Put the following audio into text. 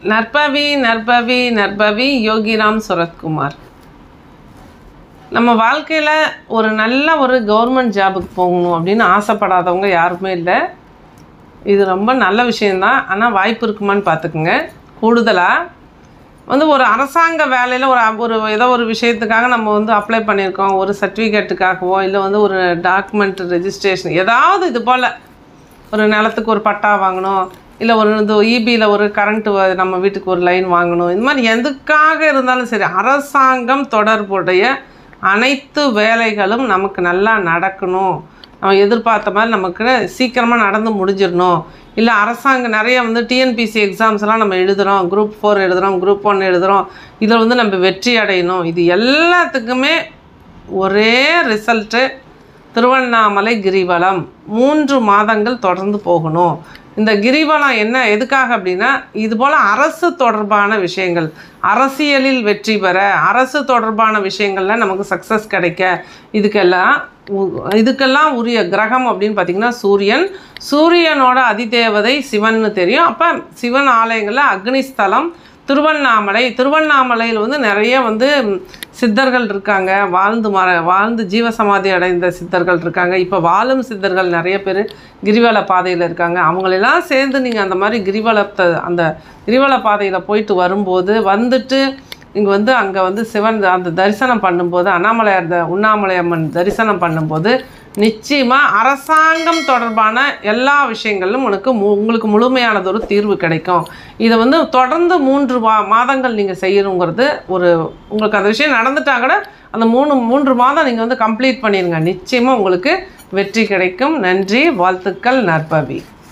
நற்பவி நற்பவி நற்பவி யோகிராம் சுரத்குமார் நம்ம வாழ்க்கையில் ஒரு நல்ல ஒரு கவர்மெண்ட் ஜாபுக்கு போகணும் அப்படின்னு ஆசைப்படாதவங்க யாருமே இல்லை இது ரொம்ப நல்ல விஷயந்தான் ஆனால் வாய்ப்பு இருக்குமான்னு பார்த்துக்குங்க கூடுதலாக வந்து ஒரு அரசாங்க வேலையில் ஒரு ஒரு ஏதோ ஒரு விஷயத்துக்காக நம்ம வந்து அப்ளை பண்ணியிருக்கோம் ஒரு சர்டிஃபிகேட்டுக்காகவோ இல்லை வந்து ஒரு டாக்குமெண்ட் ரெஜிஸ்ட்ரேஷன் ஏதாவது இது போல் ஒரு நிலத்துக்கு ஒரு பட்டா வாங்கணும் இல்லை ஒரு இது இபியில் ஒரு கரண்ட்டு நம்ம வீட்டுக்கு ஒரு லைன் வாங்கணும் இந்த மாதிரி எதுக்காக இருந்தாலும் சரி அரசாங்கம் தொடர்புடைய அனைத்து வேலைகளும் நமக்கு நல்லா நடக்கணும் நம்ம எதிர்பார்த்த மாதிரி நமக்கு சீக்கிரமாக நடந்து முடிஞ்சிடணும் இல்லை அரசாங்கம் நிறைய வந்து டிஎன்பிசி எக்ஸாம்ஸ்லாம் நம்ம எழுதுகிறோம் குரூப் ஃபோர் எழுதுகிறோம் குரூப் ஒன் எழுதுகிறோம் இதில் வந்து நம்ம வெற்றி அடையணும் இது எல்லாத்துக்குமே ஒரே ரிசல்ட்டு திருவண்ணாமலை கிரிவலம் மூன்று மாதங்கள் தொடர்ந்து போகணும் இந்த கிரிவலம் என்ன எதுக்காக அப்படின்னா இது போல் அரசு தொடர்பான விஷயங்கள் அரசியலில் வெற்றி பெற அரசு தொடர்பான விஷயங்கள்ல நமக்கு சக்ஸஸ் கிடைக்க இதுக்கெல்லாம் உ- இதுக்கெல்லாம் உரிய கிரகம் அப்படின்னு பார்த்திங்கன்னா சூரியன் சூரியனோட அதிதேவதை சிவன்னு தெரியும் அப்போ சிவன் ஆலயங்களில் அக்னிஸ்தலம் திருவண்ணாமலை திருவண்ணாமலையில் வந்து நிறைய வந்து ம், சித்தர்கள் இருக்காங்க வாழ்ந்து மர வாழ்ந்து ஜீவசமாதி அடைந்த சித்தர்கள் இருக்காங்க இப்போ வாழும் சித்தர்கள் நிறைய பேர் கிரிவல பாதையில் இருக்காங்க அவங்களெல்லாம் சேர்ந்து நீங்கள் அந்த மாதிரி கிரிவலத்தை அந்த கிரிவல பாதையில் போயிட்டு வரும்போது வந்துட்டு இங்கே வந்து அங்கே வந்து சிவன் அந்த தரிசனம் பண்ணும்போது அண்ணாமலையார் த உண்ணாமலை அம்மன் தரிசனம் பண்ணும்போது நிச்சயமாக அரசாங்கம் தொடர்பான எல்லா விஷயங்களிலும் உனக்கு மு உங்களுக்கு முழுமையானது ஒரு தீர்வு கிடைக்கும் இதை வந்து தொடர்ந்து மூன்று வா மாதங்கள் நீங்கள் செய்யணுங்கிறது ஒரு உங்களுக்கு அந்த விஷயம் நடந்துட்டா கூட அந்த மூணு மூன்று மாதம் நீங்கள் வந்து கம்ப்ளீட் பண்ணிடுங்க நிச்சயமாக உங்களுக்கு வெற்றி கிடைக்கும் நன்றி வாழ்த்துக்கள் நற்பவி